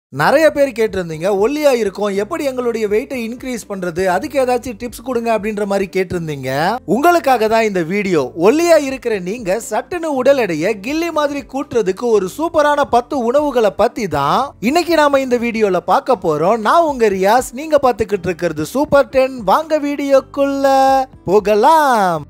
நிறைய பேர் கேட்டிருந்தீங்க ஒல்லியா இருக்கும் எப்படி எங்களுடைய வெயிட்டை இன்க்ரீஸ் பண்றது அதுக்கு ஏதாச்சும் டிப்ஸ் கொடுங்க அப்படின்ற மாதிரி கேட்டிருந்தீங்க உங்களுக்காக தான் இந்த வீடியோ ஒல்லியா இருக்கிற நீங்க சட்டுன்னு உடல் எடையை கில்லி மாதிரி கூட்டுறதுக்கு ஒரு சூப்பரான பத்து உணவுகளை பத்தி தான் இன்னைக்கு நாம இந்த வீடியோல பார்க்க போறோம் நான் உங்க ரியாஸ் நீங்க பார்த்துக்கிட்டு இருக்கிறது சூப்பர் டென் வாங்க வீடியோக்குள்ள போகலாம்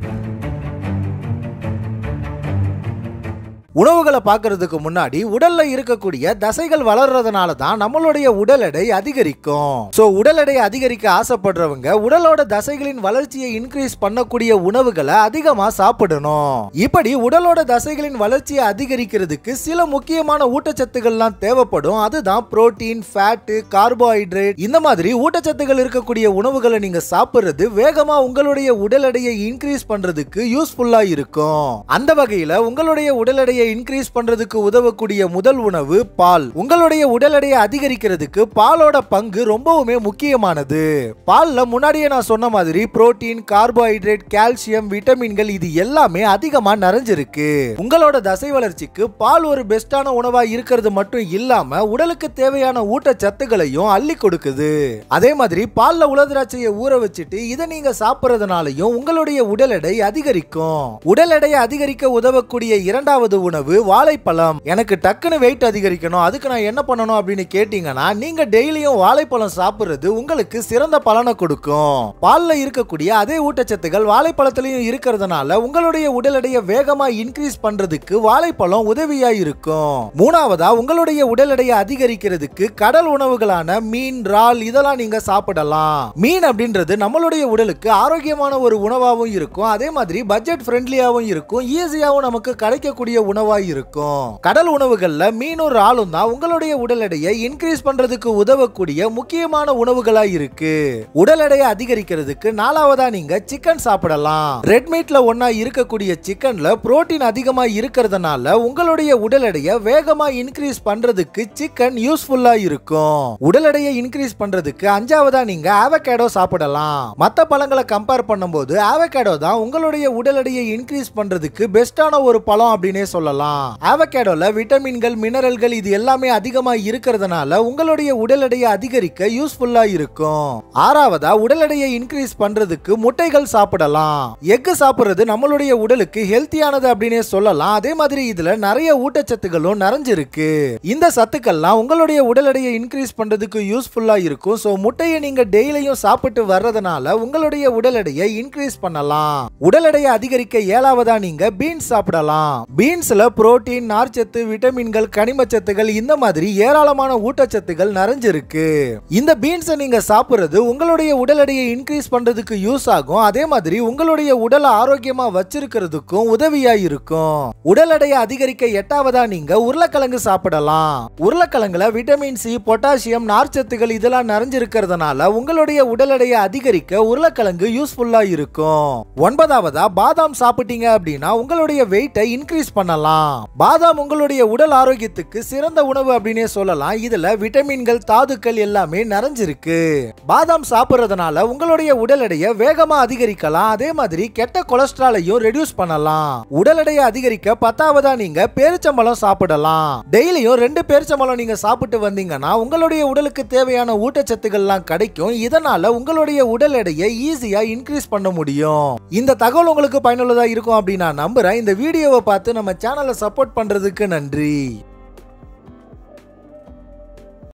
உணவுகளை பார்க்கறதுக்கு முன்னாடி உடல்ல இருக்கக்கூடிய தசைகள் வளர்றதுனால தான் நம்மளுடைய உடல் எடை அதிகரிக்கும் சோ உடல் எடை அதிகரிக்க ஆசைப்படுறவங்க உடலோட தசைகளின் வளர்ச்சியை இன்க்ரீஸ் பண்ணக்கூடிய உணவுகளை அதிகமா சாப்பிடணும் இப்படி உடலோட தசைகளின் வளர்ச்சியை அதிகரிக்கிறதுக்கு சில முக்கியமான ஊட்டச்சத்துக்கள்லாம் தேவைப்படும் அதுதான் புரோட்டீன் ஃபேட்டு கார்போஹைட்ரேட் இந்த மாதிரி ஊட்டச்சத்துக்கள் இருக்கக்கூடிய உணவுகளை நீங்க சாப்பிடுறது வேகமா உங்களுடைய உடல் எடையை இன்க்ரீஸ் பண்றதுக்கு யூஸ்ஃபுல்லா இருக்கும் அந்த வகையில உங்களுடைய உடல் எடையை இன்க்ரீஸ் பண்றதுக்கு உதவக்கூடிய முதல் உணவு பால் உங்களுடைய உடல் எடையை அதிகரிக்கிறதுக்கு பாலோட பங்கு ரொம்பவுமே முக்கியமானது பால்ல முன்னாடியே நான் சொன்ன மாதிரி புரோட்டீன் கார்போஹைட்ரேட் கால்சியம் விட்டமின்கள் இது எல்லாமே அதிகமா நிறைஞ்சிருக்கு உங்களோட தசை வளர்ச்சிக்கு பால் ஒரு பெஸ்டான உணவா இருக்கிறது மட்டும் இல்லாம உடலுக்கு தேவையான ஊட்டச்சத்துக்களையும் அள்ளி கொடுக்குது அதே மாதிரி பால்ல உலதிராட்சையை ஊற வச்சுட்டு இதை நீங்க சாப்பிடுறதுனாலையும் உங்களுடைய உடல் எடை அதிகரிக்கும் உடல் எடையை அதிகரிக்க உதவக்கூடிய இரண்டாவது உணவு வாழைப்பழம் எனக்கு டக்குன்னு வெயிட் அதிகரிக்கணும் அதுக்கு நான் என்ன பண்ணணும் அப்படின்னு கேட்டீங்கன்னா நீங்க டெய்லியும் வாழைப்பழம் சாப்பிடுறது உங்களுக்கு சிறந்த பலனை கொடுக்கும் பால்ல இருக்கக்கூடிய அதே ஊட்டச்சத்துகள் வாழைப்பழத்திலையும் இருக்கிறதுனால உங்களுடைய உடல் எடையை வேகமா இன்க்ரீஸ் பண்றதுக்கு வாழைப்பழம் உதவியா இருக்கும் மூணாவதா உங்களுடைய உடல் எடையை அதிகரிக்கிறதுக்கு கடல் உணவுகளான மீன் இறால் இதெல்லாம் நீங்க சாப்பிடலாம் மீன் அப்படின்றது நம்மளுடைய உடலுக்கு ஆரோக்கியமான ஒரு உணவாகவும் இருக்கும் அதே மாதிரி பட்ஜெட் ஃப்ரெண்ட்லியாகவும் இருக்கும் ஈஸியாகவும் நமக்கு கிடைக்கக்கூடிய உணவா இருக்கும் கடல் உணவுகள்ல மீனும் இறாலும் தான் உங்களுடைய உடல் எடையை இன்க்ரீஸ் பண்றதுக்கு உதவக்கூடிய முக்கியமான உணவுகளா இருக்கு உடல் எடையை அதிகரிக்கிறதுக்கு நாலாவதா நீங்க சிக்கன் சாப்பிடலாம் ரெட் மீட்ல ஒன்னா இருக்கக்கூடிய சிக்கன்ல புரோட்டீன் அதிகமா இருக்கிறதுனால உங்களுடைய உடல் எடையை வேகமா இன்க்ரீஸ் பண்றதுக்கு சிக்கன் யூஸ்ஃபுல்லா இருக்கும் உடல் எடையை இன்க்ரீஸ் பண்றதுக்கு அஞ்சாவதா நீங்க ஆவகேடோ சாப்பிடலாம் மத்த பழங்களை கம்பேர் பண்ணும்போது ஆவகேடோ தான் உங்களுடைய உடல் எடையை இன்க்ரீஸ் பண்றதுக்கு பெஸ்டான ஒரு பழம் அப்படின்னே சொல்லலாம் ஆவகேடோல விட்டமின்கள் மினரல்கள் இது எல்லாமே அதிகமா இருக்கிறதுனால உங்களுடைய உடல் எடையை அதிகரிக்க யூஸ்ஃபுல்லா இருக்கும் ஆறாவதா உடல் எடையை இன்க்ரீஸ் பண்றதுக்கு முட்டைகள் சாப்பிடலாம் எக் சாப்பிடுறது நம்மளுடைய உடலுக்கு ஹெல்த்தியானது அப்படின்னே சொல்லலாம் அதே மாதிரி இதுல நிறைய ஊட்டச்சத்துகளும் நிறைஞ்சிருக்கு இந்த சத்துக்கள்லாம் உங்களுடைய உடல் எடையை இன்க்ரீஸ் பண்றதுக்கு யூஸ்ஃபுல்லா இருக்கும் சோ முட்டையை நீங்க டெய்லியும் சாப்பிட்டு வர்றதுனால உங்களுடைய உடல் எடையை இன்க்ரீஸ் பண்ணலாம் உடல் எடையை அதிகரிக்க ஏழாவதா நீங்க பீன்ஸ் சாப்பிடலாம் பீன்ஸ்ல புரோட்டீன் நார்ச்சத்து விட்டமின்கள் கனிமச்சத்துகள் இந்த மாதிரி ஏராளமான ஊட்டச்சத்துகள் நிறைஞ்சிருக்கு இந்த பீன்ஸை நீங்க சாப்பிடுறது உங்களுடைய உடல் எடையை இன்க்ரீஸ் பண்றதுக்கு யூஸ் ஆகும் அதே மாதிரி உங்களுடைய உடலை ஆரோக்கியமா வச்சிருக்கிறதுக்கும் உதவியா இருக்கும் உடல் எடையை அதிகரிக்க எட்டாவதா நீங்க உருளைக்கிழங்கு சாப்பிடலாம் உருளைக்கிழங்குல விட்டமின் சி பொட்டாசியம் நார்ச்சத்துகள் இதெல்லாம் நிறைஞ்சிருக்கிறதுனால உங்களுடைய உடல் எடையை அதிகரிக்க உருளைக்கிழங்கு யூஸ்ஃபுல்லா இருக்கும் ஒன்பதாவதா பாதாம் சாப்பிட்டீங்க அப்படின்னா உங்களுடைய வெயிட்டை இன்க்ரீஸ் பண்ணலாம் பாதாம் உங்களுடைய உடல் ஆரோக்கியத்துக்கு சிறந்த உணவு அப்படின்னே சொல்லலாம் இதுல விட்டமின்கள் தாதுக்கள் எல்லாமே நிறைஞ்சிருக்கு பாதாம் சாப்பிடுறதுனால உங்களுடைய உடல் எடையை வேகமா அதிகரிக்கலாம் அதே மாதிரி கெட்ட கொலஸ்ட்ராலையும் ரெடியூஸ் பண்ணலாம் உடல் எடையை அதிகரிக்க பத்தாவதா நீங்க பேரிச்சம்பழம் சாப்பிடலாம் டெய்லியும் ரெண்டு பேரிச்சம்பழம் நீங்க சாப்பிட்டு வந்தீங்கன்னா உங்களுடைய உடலுக்கு தேவையான ஊட்டச்சத்துக்கள்லாம் கிடைக்கும் இதனால உங்களுடைய உடல் எடையை ஈஸியா இன்க்ரீஸ் பண்ண முடியும் இந்த தகவல் உங்களுக்கு பயனுள்ளதா இருக்கும் அப்படின்னு நான் நம்புறேன் இந்த வீடியோவை பார்த்து நம்ம சேனலை சப்போர்ட் பண்றதுக்கு நன்றி